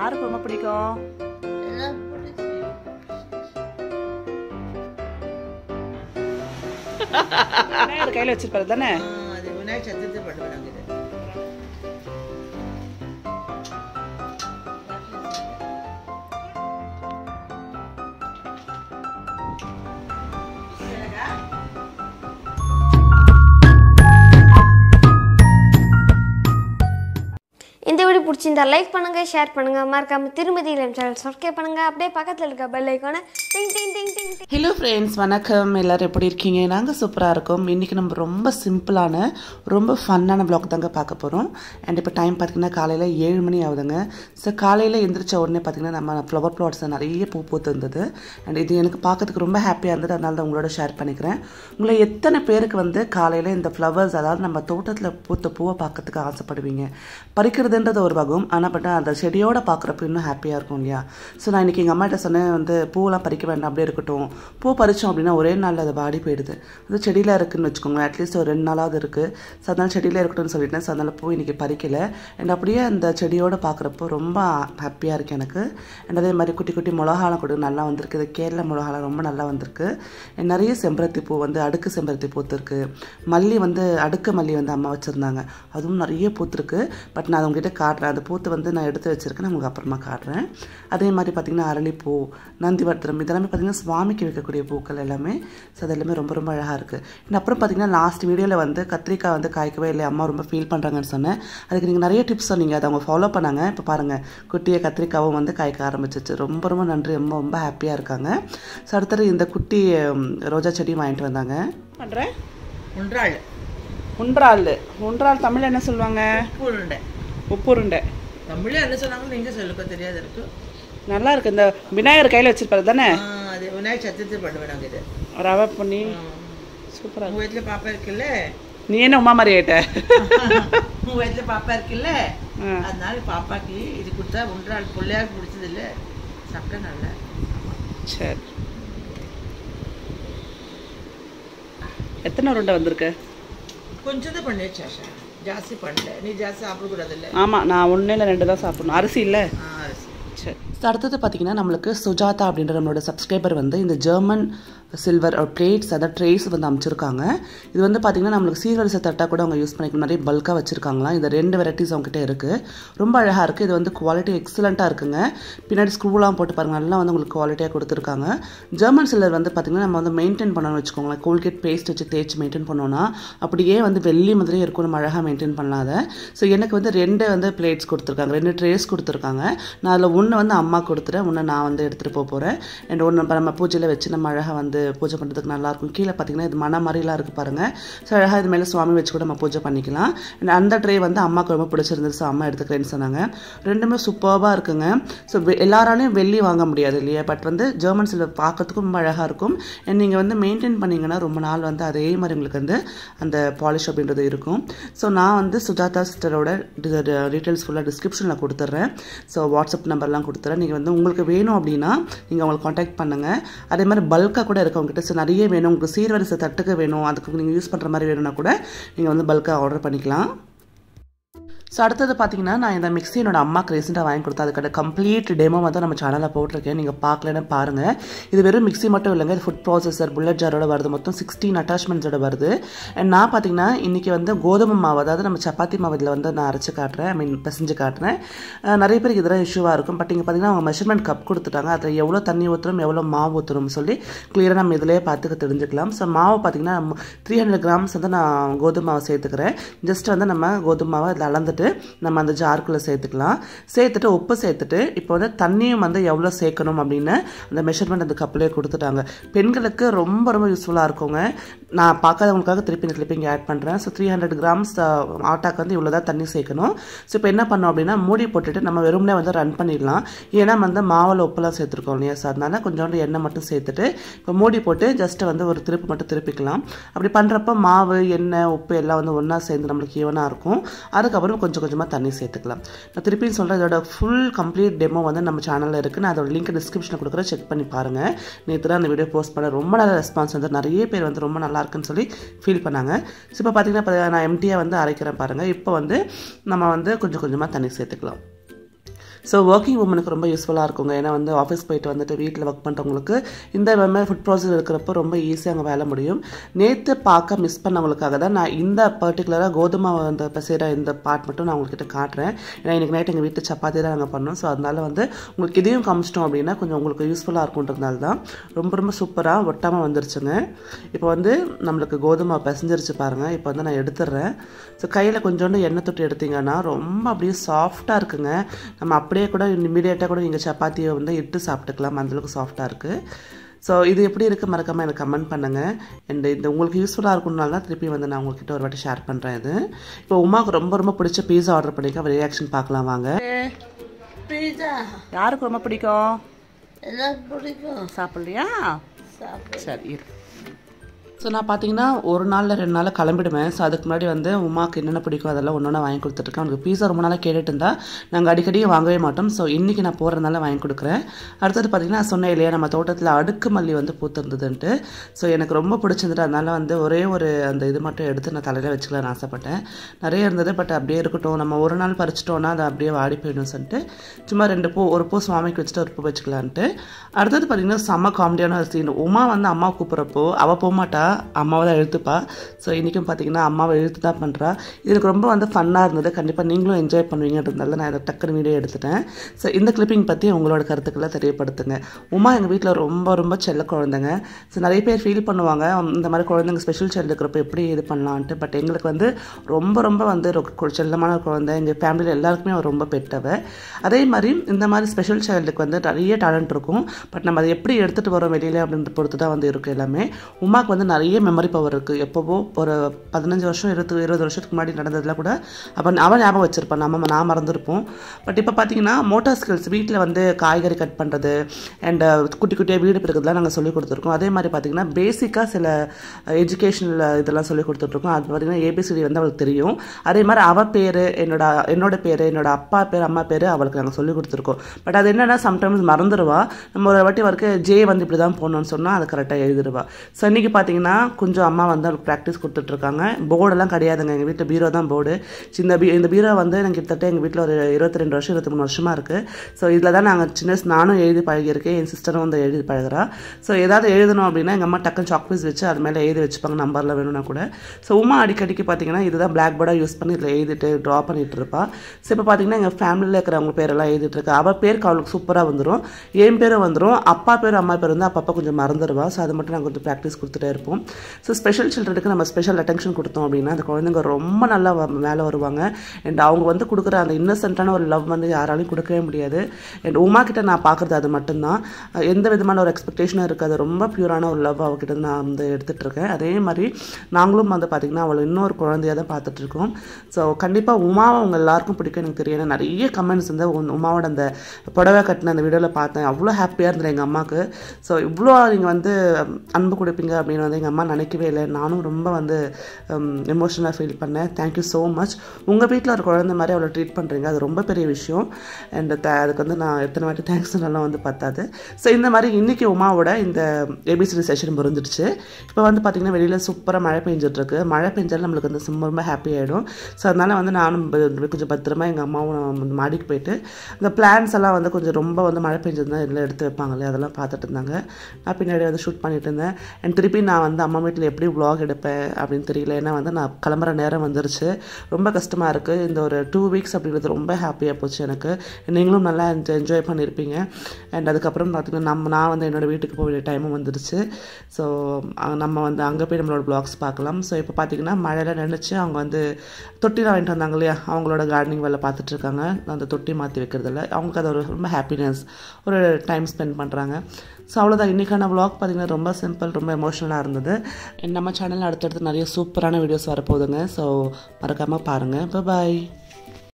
யாருக்கு ரொம்ப பிடிக்கும் எல்லாம் பிடிச்சி விநாயகர் கையில் வச்சிருப்பாரு தானே அது விநாயகர் சதுர்த்தி பண்ணுவேன் நாங்கள் இது இந்த வீடியோ பிடிச்சிருந்தா லைக் பண்ணுங்க ஷேர் பண்ணுங்க மறக்காம திருமதி இளம் சேனல் சப்ஸ்கிரைப் பண்ணுங்க அப்படியே பக்கத்தில் இருக்க பெல் ஐக்கானை டிங் டிங் டிங் டிங் டிங் ஹலோ ஃப்ரெண்ட்ஸ் வணக்கம் எல்லாரும் எப்படி இருக்கீங்க நாங்கள் சூப்பராக இருக்கோம் இன்றைக்கி நம்ம ரொம்ப சிம்பிளான ரொம்ப ஃபன்னான vlog தாங்க பார்க்க போகிறோம் அண்ட் இப்போ டைம் பார்த்திங்கன்னா காலையில் ஏழு மணி ஆகுதுங்க ஸோ காலையில் எந்திரிச்ச உடனே பார்த்திங்கன்னா நம்ம ஃப்ளவர் ப்ளாட்ஸ் நிறைய பூ பூத்து இருந்தது அண்ட் இது எனக்கு பார்க்கறதுக்கு ரொம்ப ஹாப்பியாக இருந்தது அதனால தான் உங்களோட ஷேர் பண்ணிக்கிறேன் உங்களை எத்தனை பேருக்கு வந்து காலையில் இந்த ஃப்ளவர்ஸ் அதாவது நம்ம தோட்டத்தில் பூத்த பூவை பார்க்கறதுக்கு ஆசைப்படுவீங்க பறிக்கிறதுன்றது ஒரு வகம் ஆனால் பட் அந்த செடியோட பார்க்குறப்ப இன்னும் ஹாப்பியாக இருக்கும் இல்லையா ஸோ நான் இன்றைக்கி எங்கள் அம்மாட்ட சொன்னேன் வந்து பூவெல்லாம் பறிக்க வேண்டாம் அப்படியே இருக்கட்டும் பூ பறித்தோம் அப்படின்னா ஒரே நாளில் அது வாடி போயிடுது அது செடியில் இருக்குன்னு வச்சுக்கோங்களேன் அட்லீஸ்ட் ஒரு ரெண்டு நாளாவது இருக்குது ஸோ அதனால் செடியில் இருக்கட்டும்னு சொல்லிட்டேன் ஸோ அதனால் பூ இன்றைக்கி பறிக்கல அண்ட் அப்படியே அந்த செடியோட பார்க்குறப்போ ரொம்ப ஹாப்பியாக இருக்குது எனக்கு அண்ட் அதே மாதிரி குட்டி குட்டி மிளகாலாம் கூட நல்லா வந்திருக்கு இது கேரள மிளகாலாம் ரொம்ப நல்லா வந்திருக்கு And நிறைய செம்பருத்தி பூ வந்து அடுக்கு செம்பருத்தி பூத்துருக்கு மல்லி வந்து அடுக்கு மல்லி வந்து அம்மா வச்சுருந்தாங்க அதுவும் நிறைய பூத்துருக்கு பட் நான் உங்ககிட்ட காட்டுறேன் அந்த பூத்து வந்து நான் எடுத்து வச்சிருக்கேன் நான் உங்களுக்கு அப்புறமா காட்டுறேன் அதே மாதிரி பார்த்திங்கன்னா அரளிப்பூ நந்திவர்த்தனம் இதெல்லாமே பார்த்திங்கன்னா சுவாமிக்கு வைக்கக்கூடிய பூக்கள் எல்லாமே ஸோ அது எல்லாமே ரொம்ப ரொம்ப அழகாக இருக்குது இன்னும் அப்புறம் பார்த்திங்கன்னா லாஸ்ட் வீடியோவில் வந்து கத்திரிக்காய் வந்து காய்க்கவே இல்லை அம்மா ரொம்ப ஃபீல் பண்ணுறாங்கன்னு சொன்னேன் அதுக்கு நீங்கள் நிறைய டிப்ஸ் சொன்னீங்க அதை அவங்க ஃபாலோ பண்ணாங்க இப்போ பாருங்கள் குட்டியை கத்திரிக்காவும் வந்து காய்க்க ஆரம்பிச்சிச்சு ரொம்ப ரொம்ப நன்றி ரொம்ப ரொம்ப ஹாப்பியாக இருக்காங்க ஸோ அடுத்தது இந்த குட்டி ம், ரோஜா செடியும் வாங்கிட்டு வந்தாங்க பண்ணுறேன் ஒன்றாள் உன்றால் உன்றால் தமிழ் என்ன சொல்லுவாங்க உப்பு உருண்டை உப்புருண்டை தமிழ்ல என்ன சொன்னாங்க நீங்க சொல்லுங்க தெரியாது இருக்கு நல்லா இருக்கு இந்த விநாயகர் கையில் வச்சிருப்பாரு தானே ஆ, அது விநாயகர் சதுர்த்தி பண்ணுவேன் நாங்கள் இது ரவை பண்ணி சூப்பராக உங்க வீட்டுல பாப்பா இருக்குல்ல நீ என்ன உமா மாதிரி ஆயிட்ட உங்க வீட்டுல பாப்பா இருக்குல்ல ஆ. அதனால பாப்பாக்கு இது கொடுத்தா ஒன்றாள் பிள்ளையாருக்கு பிடிச்சது இல்ல சாப்பிட்டா நல்லா சரி எத்தனை உருண்டை வந்திருக்கு கொஞ்சம் தான் பண்ணி வச்சாஷா ஜாஸ்தி பண்ணல நீ ஜாஸ்தி சாப்பிடக்கூடாது இல்ல ஆமாம் நான் ஒன்று இல்லை ரெண்டு தான் சாப்பிடணும் அரிசி இல்லை ஆ அரிசி சரி அடுத்தது பார்த்தீங்கன்னா நம்மளுக்கு சுஜாதா அப்படின்ற நம்மளோட சப்ஸ்கிரைபர் வந்து இந்த ஜெர்மன் சில்வர் பிளேட்ஸ் அதாவது ட்ரேஸ் வந்து அமைச்சிருக்காங்க இது வந்து பார்த்தீங்கன்னா நம்மளுக்கு சீரரிசை தட்டா கூட அவங்க யூஸ் பண்ணிக்கணும் நிறைய பல்காக வச்சிருக்காங்களாம் இந்த ரெண்டு வெரைட்டிஸ் அவங்ககிட்ட இருக்குது ரொம்ப அழகாக இருக்குது இது வந்து குவாலிட்டி எக்ஸலண்ட்டாக இருக்குங்க பின்னாடி ஸ்க்ரூலாம் போட்டு பாருங்க நல்லா வந்து உங்களுக்கு குவாலிட்டியாக கொடுத்துருக்காங்க ஜெர்மன் சில்லர் வந்து பார்த்தீங்கன்னா நம்ம வந்து மெயின்டைன் பண்ணணும்னு வச்சுக்கோங்களேன் கோல்கேட் பேஸ்ட் வச்சு தேய்ச்சி மெயின்டைன் பண்ணோம்னா அப்படியே வந்து வெள்ளி மாதிரியே இருக்கும் நம்ம அழகாக மெயின்டைன் பண்ணாத ஸோ எனக்கு வந்து ரெண்டு வந்து பிளேட்ஸ் கொடுத்துருக்காங்க ரெண்டு ட்ரேஸ் கொடுத்துருக்காங்க நான் அதில் ஒன்று வந்து அம்மா கொடுத்துறேன் ஒன்று நான் வந்து எடுத்துகிட்டு போக போகிறேன் அண்ட் ஒன்று நம்ம பூஜையில் வச்சு நம்ம அழகாக வந்து பூஜை பண்ணுறதுக்கு நல்லாயிருக்கும் கீழே பார்த்தீங்கன்னா இது மன மாதிரிலாம் இருக்குது பாருங்கள் ஸோ அழகாக இது மேலே சுவாமி வச்சு கூட நம்ம பூஜை பண்ணிக்கலாம் அண்ட் அந்த ட்ரே வந்து அம்மாவுக்கு ரொம்ப பிடிச்சிருந்தது ஸோ அம்மா எடுத்துக்கிறேன்னு சொன்னாங்க ரெண்டுமே சூப்பராக இருக்குங்க ஸோ எல்லாராலையும் வெள்ளி வாங்க முடியாது இல்லையா பட் வந்து ஜெர்மன் சில்வர் பார்க்கறதுக்கும் ரொம்ப அழகாக இருக்கும் அண்ட் நீங்கள் வந்து மெயின்டைன் பண்ணீங்கன்னா ரொம்ப நாள் வந்து அதே மாதிரி உங்களுக்கு வந்து அந்த பாலிஷ் அப்படின்றது இருக்கும் ஸோ நான் வந்து சுஜாதா சிஸ்டரோட டீட்டெயில்ஸ் ஃபுல்லாக டிஸ்கிரிப்ஷனில் கொடுத்துட்றேன் ஸோ வாட்ஸ்அப் நம்பர்லாம் கொடுத்துறேன் நீங்கள் வந்து உங்களுக்கு வேணும் அப்படின்னா நீங்கள் அவங்களை காண்டாக்ட் பண்ணுங்கள் அதே மாதிரி பல்காக கூட இருக்கவங்ககிட்ட ஸோ நிறைய வேணும் உங்களுக்கு சீர்வரிசை தட்டுக்கு வேணும் அதுக்கு நீங்கள் யூஸ் பண்ணுற மாதிரி வேணும்னா கூட நீங்கள் வந்து பல்காக ஆர்டர் பண்ணிக்கலாம் ஸோ அடுத்தது பார்த்தீங்கன்னா நான் இந்த மிக்ஸி என்னோட அம்மாக்கு ரீசெண்டாக வாங்கி கொடுத்தேன் அதுக்கான கம்ப்ளீட் டெமோ வந்து நம்ம சேனலில் போட்டிருக்கேன் நீங்கள் பார்க்கலன்னு பாருங்கள் இது வெறும் மிக்ஸி மட்டும் இல்லைங்க இது ஃபுட் ப்ராசஸர் புல்லட் ஜாரோட வருது மொத்தம் சிக்ஸ்டீன் அட்டாச்மெண்ட்ஸோட வருது அண்ட் நான் பார்த்தீங்கன்னா இன்றைக்கி வந்து கோதுமை மாவு அதாவது நம்ம சப்பாத்தி மாவு இதில் வந்து நான் அரைச்சி காட்டுறேன் ஐ மீன் பிசைஞ்சு காட்டுறேன் அஹ் நிறைய பேருக்கு இதெல்லாம் இஷ்யூவாக இருக்கும் பட் இங்கே பார்த்தீங்கன்னா அவங்க மெஷர்மெண்ட் கப் கொடுத்துட்டாங்க அதில் எவ்வளோ தண்ணி ஊற்றுறோம் எவ்வளோ மாவு ஊற்றுறோம் சொல்லி கிளியராக நம்ம இதிலே பார்த்துக்க தெரிஞ்சுக்கலாம் ஸோ மாவு பார்த்தீங்கன்னா த்ரீ ஹண்ட்ரட் கிராம்ஸ் வந்து நான் கோதுமை மாவு சேர்த்துக்கிறேன் ஜஸ்ட் வந்து நம்ம கோதுமை மாவை அதில் அளந்துட்டு நம்ம அந்த ஜாருக்குள்ளே சேர்த்துக்கலாம் சேர்த்துட்டு உப்பு சேர்த்துட்டு இப்போ வந்து தண்ணியும் வந்து எவ்வளோ சேர்க்கணும் அப்படின்னு அந்த மெஷர்மெண்ட் அந்த கப்பிலே கொடுத்துட்டாங்க பெண்களுக்கு ரொம்ப ரொம்ப யூஸ்ஃபுல்லாக இருக்குங்க நான் பார்க்காதவங்களுக்காக திருப்பி இந்த கிளிப்பிங் ஆட் பண்ணுறேன் ஸோ த்ரீ ஹண்ட்ரட் கிராம்ஸ் ஆட்டாக்கு வந்து இவ்வளோ தான் தண்ணி சேர்க்கணும் ஸோ இப்போ என்ன பண்ணோம் அப்படின்னா மூடி போட்டுட்டு நம்ம வெறுமனே வந்து ரன் பண்ணிடலாம் ஏன்னா வந்து மாவில் உப்புலாம் சேர்த்துருக்கோம் இல்லையா ஸோ அதனால கொஞ்சோண்டு எண்ணெய் மட்டும் சேர்த்துட்டு இப்போ மூடி போட்டு ஜஸ்ட் வந்து ஒரு திருப்பு மட்டும் திருப்பிக்கலாம் அப்படி பண்ணுறப்ப மாவு எண்ணெய் உப்பு எல்லாம் வந்து ஒன்றா சேர்ந்து நம்மளுக்கு ஈவனாக இருக்கும் அதுக்கப்புறம் கொஞ்சம் கொஞ்சமாக தண்ணி சேர்த்துக்கலாம் நான் திருப்பியும் சொல்கிறேன் இதோட ஃபுல் கம்ப்ளீட் டெமோ வந்து நம்ம சேனலில் இருக்குது நான் அதோட லிங்க் டிஸ்கிரிப்ஷனில் கொடுக்குறேன் செக் பண்ணி பாருங்கள் நேற்று தான் அந்த வீடியோ போஸ்ட் பண்ண ரொம்ப நல்ல ரெஸ்பான்ஸ் வந்து நிறைய பேர் வந்து ரொம்ப நல்லா இருக்குன்னு சொல்லி ஃபீல் பண்ணாங்க ஸோ இப்போ பார்த்தீங்கன்னா இப்போ நான் எம்டியாக வந்து அரைக்கிறேன் பாருங்கள் இப்போ வந்து நம்ம வந்து கொஞ்சம் கொஞ்சமாக தண்ணி சேர்த்துக்கலாம் ஸோ ஒர்க்கிங் உமனுக்கு ரொம்ப யூஸ்ஃபுல்லாக இருக்குங்க ஏன்னா வந்து ஆஃபீஸ் போயிட்டு வந்துட்டு வீட்டில் ஒர்க் பண்ணுறவங்களுக்கு இந்த மாதிரி ஃபுட் ப்ராசஸ் இருக்கிறப்போ ரொம்ப ஈஸியாக அங்கே வேலை முடியும் நேற்று பார்க்க மிஸ் பண்ணவங்களுக்காக தான் நான் இந்த பர்டிகுலராக கோதுமை அந்த பசைகிற இந்த பார்ட் மட்டும் நான் உங்கள்கிட்ட காட்டுறேன் ஏன்னா இன்றைக்கி நைட் எங்கள் வீட்டில் சப்பாத்தி தான் நாங்கள் பண்ணோம் ஸோ அதனால வந்து உங்களுக்கு இதையும் காமிச்சிட்டோம் அப்படின்னா கொஞ்சம் உங்களுக்கு யூஸ்ஃபுல்லாக இருக்குன்றதுனால தான் ரொம்ப ரொம்ப சூப்பராக ஒட்டாமல் வந்துருச்சுங்க இப்போ வந்து நம்மளுக்கு கோதுமை பிசைஞ்சிருச்சு பாருங்கள் இப்போ வந்து நான் எடுத்துடுறேன் ஸோ கையில் கொஞ்சோண்டு எண்ணெய் தொட்டு எடுத்தீங்கன்னா ரொம்ப அப்படியே சாஃப்டாக இருக்குங்க நம்ம அப்படியே கூட இம்மிடியேட்டாக கூட நீங்கள் சப்பாத்தியை வந்து இட்டு சாப்பிட்டுக்கலாம் அந்தளவுக்கு சாஃப்டாக இருக்குது ஸோ இது எப்படி இருக்குது மறக்காமல் எனக்கு கமெண்ட் பண்ணுங்கள் அண்ட் இந்த உங்களுக்கு யூஸ்ஃபுல்லாக இருக்கும்னால தான் திருப்பி வந்து நான் உங்கள்கிட்ட ஒரு வாட்டி ஷேர் பண்ணுறேன் இது இப்போ உமாவுக்கு ரொம்ப ரொம்ப பிடிச்ச பீஸா ஆர்டர் பண்ணிக்க ரியாக்ஷன் பார்க்கலாம் வாங்க பீஸா யாருக்கு ரொம்ப பிடிக்கும் எல்லாருக்கும் பிடிக்கும் சாப்பிட்றியா சாப்பிடு சரி இரு ஸோ நான் பார்த்தீங்கன்னா ஒரு நாளில் ரெண்டு நாளில் கிளம்பிடுவேன் ஸோ அதுக்கு முன்னாடி வந்து உமாக்கு என்னென்ன பிடிக்கும் அதெல்லாம் ஒன்று ஒன்றா வாங்கி கொடுத்துருக்கேன் அவனுக்கு பீஸா ரொம்ப நாளாக கேட்டுட்டு இருந்தா நாங்கள் அடிக்கடி வாங்கவே மாட்டோம் ஸோ இன்றைக்கி நான் போகிறதுனால வாங்கி கொடுக்குறேன் அடுத்தது பார்த்தீங்கன்னா நான் சொன்னேன் இல்லையா நம்ம தோட்டத்தில் அடுக்கு மல்லி வந்து பூத்திருந்ததுன்ட்டு ஸோ எனக்கு ரொம்ப பிடிச்சிருந்தது அதனால வந்து ஒரே ஒரு அந்த இது மட்டும் எடுத்து நான் தலையில் வச்சுக்கலாம்னு ஆசைப்பட்டேன் நிறைய இருந்தது பட் அப்படியே இருக்கட்டும் நம்ம ஒரு நாள் பறிச்சிட்டோன்னா அது அப்படியே வாடி போயிடும் சொல்லிட்டு சும்மா ரெண்டு பூ ஒரு பூ சுவாமிக்கு வச்சுட்டு ஒரு பூ வச்சுக்கலான்ட்டு அடுத்தது பார்த்தீங்கன்னா செம்ம காமெடியான ஒரு சீன் உமா வந்து அம்மா கூப்பிட்றப்போ அவள் போக மாட்டா அம்மாவை தான் எழுத்துப்பா ஸோ இன்றைக்கும் பார்த்தீங்கன்னா அம்மாவை எழுத்து தான் பண்ணுறா இது எனக்கு ரொம்ப வந்து ஃபன்னாக இருந்தது கண்டிப்பாக நீங்களும் என்ஜாய் பண்ணுவீங்கன்றதுனால நான் இதை டக்குனு வீடியோ எடுத்துட்டேன் ஸோ இந்த கிளிப்பிங் பற்றி உங்களோட கருத்துக்களை தெரியப்படுத்துங்க உமா எங்கள் வீட்டில் ரொம்ப ரொம்ப செல்ல குழந்தைங்க ஸோ நிறைய பேர் ஃபீல் பண்ணுவாங்க இந்த மாதிரி குழந்தைங்க ஸ்பெஷல் சைல்டு இருக்கிறப்ப எப்படி இது பண்ணலான்ட்டு பட் எங்களுக்கு வந்து ரொம்ப ரொம்ப வந்து ரொ- செல்லமான ஒரு குழந்தை எங்கள் ஃபேமிலியில் எல்லாருக்குமே அவர் ரொம்ப பெட்டவ அதே மாதிரி இந்த மாதிரி ஸ்பெஷல் சைல்டுக்கு வந்து நிறைய டேலண்ட் இருக்கும் பட் நம்ம அதை எப்படி எடுத்துகிட்டு வரோம் வெளியில் அப்படின்ற பொறுத்து தான் வந்து இருக்குது எல்லாமே உமாக்கு வந்து நிறைய மெமரி பவர் இருக்குது எப்போவோ ஒரு பதினஞ்சு வருஷம் இருபது இருபது வருஷத்துக்கு முன்னாடி நடந்ததில் கூட அப்போ அவன் ஞாபகம் வச்சிருப்பான் நம்ம நான் மறந்துருப்போம் பட் இப்போ பார்த்தீங்கன்னா மோட்டார் ஸ்கில்ஸ் வீட்டில் வந்து காய்கறி கட் பண்ணுறது அண்ட் குட்டி குட்டியாக வீடு பிறகுதெல்லாம் நாங்கள் சொல்லிக் கொடுத்துருக்கோம் அதே மாதிரி பார்த்தீங்கன்னா பேசிக்காக சில எஜுகேஷனில் இதெல்லாம் சொல்லிக் கொடுத்துட்ருக்கோம் அது பார்த்தீங்கன்னா ஏபிசிடி வந்து அவளுக்கு தெரியும் அதே மாதிரி அவள் பேர் என்னோட என்னோட பேர் என்னோட அப்பா பேர் அம்மா பேர் அவளுக்கு நாங்கள் சொல்லிக் கொடுத்துருக்கோம் பட் அது என்னென்னா சம்டைம்ஸ் மறந்துடுவா நம்ம ஒரு வாட்டி வரைக்கும் ஜே வந்து இப்படி தான் போகணும்னு சொன்னால் அது கரெக்டாக எழுதிடுவா ஸோ இன்றைக்கி பார்த்தீங்கன்னா கொஞ்சம் அம்மா வந்து அவளுக்கு ப்ராக்டிஸ் கொடுத்துட்ருக்காங்க போர்டெல்லாம் கிடையாதுங்க எங்கள் வீட்டில் பீரோ தான் போர்டு இந்த பீ இந்த பீரோ வந்து எனக்கு கிட்டத்தட்ட எங்கள் வீட்டில் ஒரு இருபத்தி ரெண்டு வருஷம் இருபத்தி மூணு வருஷமாக இருக்குது ஸோ இதில் தான் நாங்கள் சின்ன வயசு நானும் எழுதி பழகியிருக்கேன் என் சிஸ்டரும் வந்து எழுதி பழகுறா ஸோ ஏதாவது எழுதணும் அப்படின்னா எங்கள் அம்மா டக்குன்னு சாக் பீஸ் வச்சு அது மேலே எழுதி வச்சுப்பாங்க நம்பரில் வேணும்னா கூட ஸோ உமா அடிக்கடிக்கு பார்த்தீங்கன்னா இதுதான் பிளாக் போர்டாக யூஸ் பண்ணி இதில் எழுதிட்டு ட்ரா பண்ணிட்டு இருப்பா ஸோ இப்போ பார்த்தீங்கன்னா எங்கள் ஃபேமிலியில் இருக்கிறவங்க பேரெல்லாம் எழுதிட்டு இருக்கா அவள் பேருக்கு அவளுக்கு சூப்பராக வந்துடும் என் பேரும் வந்துடும் அப்பா பேர் அம்மா பேர் வந்து அப்பப்போ கொஞ்சம் மறந்துடுவா ஸோ அது மட்டும் நாங்கள் கொஞ்சம் ப்ராக்டிஸ் கொடுத்துட்டே இருப்போம் ஸோ ஸ்பெஷல் சில்ட்ரனுக்கு நம்ம ஸ்பெஷல் அட்டென்ஷன் கொடுத்தோம் அப்படின்னா அந்த குழந்தைங்க ரொம்ப நல்லா வ- மேலே வருவாங்க அண்ட் அவங்க வந்து கொடுக்குற அந்த இன்னசென்ட்டான ஒரு லவ் வந்து யாராலையும் கொடுக்கவே முடியாது அண்ட் உமா கிட்ட நான் பார்க்குறது அது மட்டும்தான் அஹ் எந்த விதமான ஒரு எக்ஸ்பெக்டேஷனும் இருக்காது ரொம்ப பியூரான ஒரு லவ் அவகிட்ட இருந்து நான் வந்து எடுத்துகிட்டு இருக்கேன் அதே மாதிரி நாங்களும் வந்து பார்த்திங்கன்னா அவளை இன்னொரு குழந்தையாக தான் பார்த்துட்டு இருக்கோம் ஸோ கண்டிப்பாக உமாவை அவங்க எல்லாருக்கும் பிடிக்கும் எனக்கு தெரியும் ஏன்னா நிறைய கமெண்ட்ஸ் வந்து உன் உமாவோட அந்த புடவை கட்டின அந்த வீடியோவில் பார்த்தேன் அவ்வளோ ஹாப்பியாக இருந்தது எங்கள் அம்மாவுக்கு ஸோ இவ்வளோ நீங்கள் வந்து அன்பு கொடுப்பீங்க அப்படின்னு வந்து எங்கள் அம்மா நினைக்கவே இல்லை நானும் ரொம்ப வந்து எமோஷனலாக ஃபீல் பண்ணேன் தேங்க்யூ ஸோ மச் உங்கள் வீட்டில் ஒரு குழந்தை மாதிரி அவளை ட்ரீட் பண்ணுறீங்க அது ரொம்ப பெரிய விஷயம் அண்ட் அதுக்கு வந்து நான் எத்தனை வாட்டி தேங்க்ஸ் நல்லா வந்து பார்த்தாது ஸோ இந்த மாதிரி இன்றைக்கி உமாவோட இந்த ஏபிசிடி செஷன் முடிஞ்சிடுச்சு இப்போ வந்து பார்த்திங்கன்னா வெளியில் சூப்பராக மழை பெஞ்சிட்ருக்கு மழை பெஞ்சாலும் நம்மளுக்கு வந்து ரொம்ப ரொம்ப ஹாப்பி ஆகிடும் ஸோ அதனால் வந்து நானும் ப- கொஞ்சம் பத்திரமா எங்கள் அம்மாவும் நான் வந்து மாடிக்கு போயிட்டு இந்த பிளான்ஸ் எல்லாம் வந்து கொஞ்சம் ரொம்ப வந்து மழை பெஞ்சிருந்தா இதில் எடுத்து வைப்பாங்களே அதெல்லாம் பார்த்துட்டு இருந்தாங்க நான் பின்னாடி வந்து ஷூட் பண்ணிட்டு இருந்தேன் அண்ட் திருப்பி நான் வந்து அம்மா வீட்டில் எப்படி vlog எடுப்பேன் அப்படின்னு தெரியல ஏன்னா வந்து நான் கிளம்புற நேரம் வந்துருச்சு ரொம்ப கஷ்டமாக இருக்குது இந்த ஒரு டூ வீக்ஸ் அப்படிங்கிறது ரொம்ப ஹாப்பியாக போச்சு எனக்கு நீங்களும் நல்லா என்ஜாய் பண்ணியிருப்பீங்க அண்ட் அதுக்கப்புறம் பார்த்திங்கன்னா நம்ம நான் வந்து என்னோட வீட்டுக்கு போக வேண்டிய டைமும் வந்துருச்சு ஸோ நம்ம வந்து அங்கே போய் நம்மளோட ப்ளாக்ஸ் பார்க்கலாம் ஸோ இப்போ பார்த்தீங்கன்னா மழையில் நினச்சி அவங்க வந்து தொட்டி வாங்கிட்டு வந்தாங்க இல்லையா அவங்களோட கார்டனிங் வேலை பார்த்துட்டு இருக்காங்க அந்த தொட்டி மாற்றி வைக்கிறதுல அவங்களுக்கு அது ஒரு ரொம்ப ஹாப்பினஸ் ஒரு டைம் ஸ்பெண்ட் பண்ணுறாங்க ஸோ அவ்வளோதான் இன்றைக்கான vlog பார்த்தீங்கன்னா ரொம்ப சிம்பிள் ரொம்ப எமோஷனலாக இருந்தது And நம்ம சேனலில் அடுத்தடுத்து நிறைய சூப்பரான வீடியோஸ் வரப்போகுதுங்க ஸோ மறக்காமல் பாருங்கள் பாய்